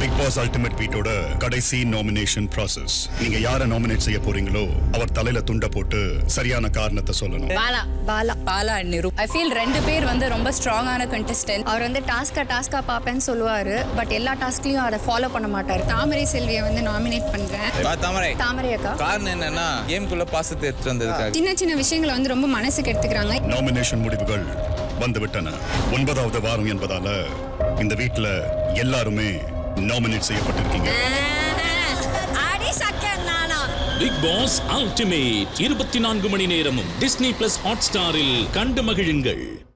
big pass ultimate வீட்டோட கடைசி nomination process நீங்க யாரை நாமினேட் செய்ய போறீங்களோ அவர் தலையில துண்ட போட்டு சரியான காரணத்தை சொல்லணும் Bala Bala Bala and Niru I feel ரெண்டு பேர் வந்து ரொம்ப ஸ்ட்ராங்கான கண்டெஸ்டன்ட் அவர் வந்து டாஸ்கா டாஸ்கா பார்ப்பேன்னு சொல்லுவாரு பட் எல்லா டாஸ்க்லயும் அதை ஃபாலோ பண்ண மாட்டாரு தாமரை செல்வியை வந்து நாமினேட் பண்றேன் ஆ, தாமரை தாமரை அக்கா காரணம் என்னன்னா கேம்குள்ள பாசத்தை எடுத்துட்டு வந்ததுக்காக சின்ன சின்ன விஷயங்களை வந்து ரொம்ப மனசுக்கு எடுத்துக்கிறாங்க நாமினேஷன் முடிவுகள் வந்துவிட்டன ஒன்பதாவது வாரம் என்பதால இந்த வீட்ல எல்லாருமே நாமினேட் செய்யப்பட்டிருக்கீங்க அடி சக்கர் நானா பிக் பாஸ் அல்டிமேட் இருபத்தி நான்கு மணி நேரமும் டிஸ்னி பிளஸ் ஹாட் ஸ்டாரில் கண்டு மகிழுங்கள்